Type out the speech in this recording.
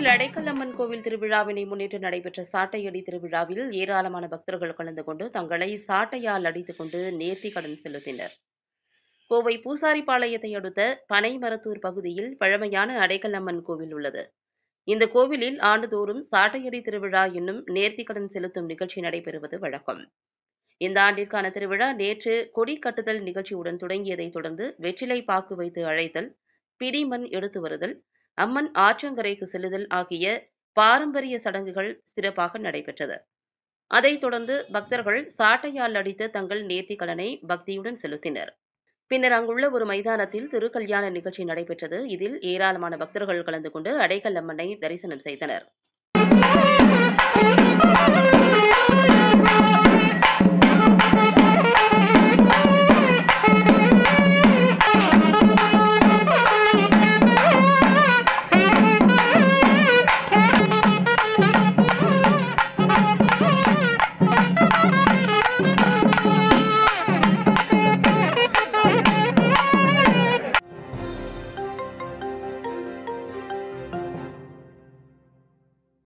அடைக்கலம்மன் கோவில் திருவிழாவினை முன்னிட்டு நடைபெற்ற சாட்டையடி திருவிழாவில் ஏராளமான பக்தர்கள் கலந்து கொண்டு தங்களை சாட்டையால் அடித்துக் கொண்டு நேர்த்தி கடன் செலுத்தினர் கோவை பூசாரிபாளையத்தை அடுத்த பனைமரத்தூர் பகுதியில் பழமையான அடைக்கலம்மன் கோவில் உள்ளது இந்த கோவிலில் ஆண்டுதோறும் சாட்டையடி திருவிழா என்னும் நேர்த்திக்கடன் செலுத்தும் நிகழ்ச்சி நடைபெறுவது வழக்கம் இந்த ஆண்டிற்கான திருவிழா நேற்று கொடி கட்டுதல் நிகழ்ச்சியுடன் தொடங்கியதைத் தொடர்ந்து வெற்றிலை பாக்கு வைத்து அழைத்தல் பிடிமண் எடுத்து வருதல் அம்மன் ஆற்றங்கரைக்கு செல்லுதல் ஆகிய பாரம்பரிய சடங்குகள் சிறப்பாக நடைபெற்றது அதைத் தொடர்ந்து பக்தர்கள் சாட்டையால் அடித்து தங்கள் நேர்த்திக் கடனை பக்தியுடன் செலுத்தினர் பின்னர் அங்குள்ள ஒரு மைதானத்தில் திருக்கல்யாண நிகழ்ச்சி நடைபெற்றது இதில் ஏராளமான பக்தர்கள் கலந்து கொண்டு அடைக்கல் அம்மனை தரிசனம் செய்தனர்